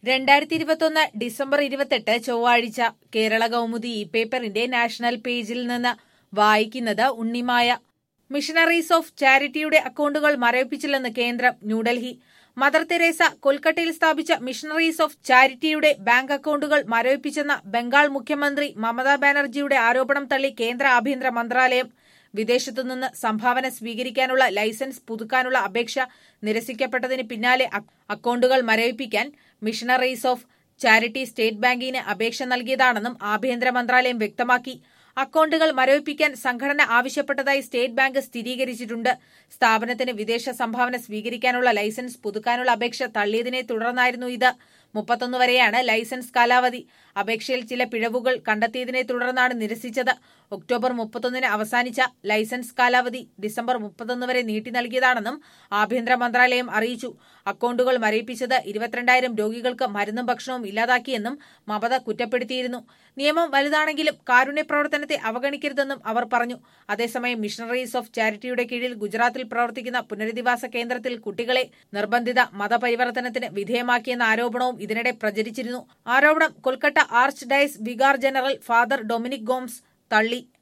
രണ്ടായിരത്തി ഇരുപത്തൊന്ന് ഡിസംബർ ഇരുപത്തെട്ട് ചൊവ്വാഴ്ച കേരള കൗമുദി ഈ പേപ്പറിന്റെ നാഷണൽ പേജിൽ നിന്ന് വായിക്കുന്നത് ഉണ്ണിമായ മിഷണറീസ് ഓഫ് ചാരിറ്റിയുടെ അക്കൌണ്ടുകൾ മരവിപ്പിച്ചില്ലെന്ന് കേന്ദ്രം ന്യൂഡൽഹി മദർ തെരേസ കൊൽക്കത്തയിൽ സ്ഥാപിച്ച മിഷണറീസ് ഓഫ് ചാരിറ്റിയുടെ ബാങ്ക് അക്കൌണ്ടുകൾ മരവിപ്പിച്ചെന്ന ബംഗാൾ മുഖ്യമന്ത്രി മമതാ ബാനർജിയുടെ ആരോപണം തള്ളി കേന്ദ്ര ആഭ്യന്തര മന്ത്രാലയം വിദേശത്തുനിന്ന് സംഭാവന സ്വീകരിക്കാനുള്ള ലൈസൻസ് പുതുക്കാനുള്ള അപേക്ഷ നിരസിക്കപ്പെട്ടതിന് പിന്നാലെ അ- അക്കൌണ്ടുകൾ മരവിപ്പിക്കാൻ മിഷണറീസ് ഓഫ് ചാരിറ്റി സ്റ്റേറ്റ് ബാങ്കിന് അപേക്ഷ നൽകിയതാണെന്നും ആഭ്യന്തര മന്ത്രാലയം വ്യക്തമാക്കി അക്കൌണ്ടുകൾ മരവിപ്പിക്കാൻ സംഘടന ആവശ്യപ്പെട്ടതായി സ്റ്റേറ്റ് ബാങ്ക് സ്ഥിരീകരിച്ചിട്ടുണ്ട് സ്ഥാപനത്തിന് വിദേശ സംഭാവന സ്വീകരിക്കാനുള്ള ലൈസൻസ് പുതുക്കാനുള്ള അപേക്ഷ തള്ളിയതിനെ തുടർന്നായിരുന്നു ഇത് മുപ്പത്തൊന്ന് വരെയാണ് ലൈസൻസ് കാലാവധി അപേക്ഷയിൽ ചില പിഴവുകൾ കണ്ടെത്തിയതിനെ തുടർന്നാണ് നിരസിച്ചത് ഒക്ടോബർ മുപ്പത്തൊന്നിന് അവസാനിച്ച ലൈസൻസ് കാലാവധി ഡിസംബർ മുപ്പത്തൊന്ന് വരെ നീട്ടി നൽകിയതാണെന്നും ആഭ്യന്തര മന്ത്രാലയം അറിയിച്ചു അക്കൌണ്ടുകൾ മരയിപ്പിച്ചത് ഇരുപത്തിരണ്ടായിരം രോഗികൾക്ക് മരുന്നും ഭക്ഷണവും ഇല്ലാതാക്കിയെന്നും മമത കുറ്റപ്പെടുത്തിയിരുന്നു നിയമം വലുതാണെങ്കിലും കാരുണ്യ പ്രവർത്തനത്തെ അവഗണിക്കരുതെന്നും അവർ പറഞ്ഞു അതേസമയം മിഷണറീസ് ഓഫ് ചാരിറ്റിയുടെ കീഴിൽ ഗുജറാത്തിൽ പ്രവർത്തിക്കുന്ന പുനരധിവാസ കേന്ദ്രത്തിൽ കുട്ടികളെ നിർബന്ധിത മതപരിവർത്തനത്തിന് വിധേയമാക്കിയെന്ന ആരോപണവും ഇതിനിടെ പ്രചരിച്ചിരുന്നു ആരോപണം Kolkata archdiocese vicar general father Dominic Gomes തള്ളി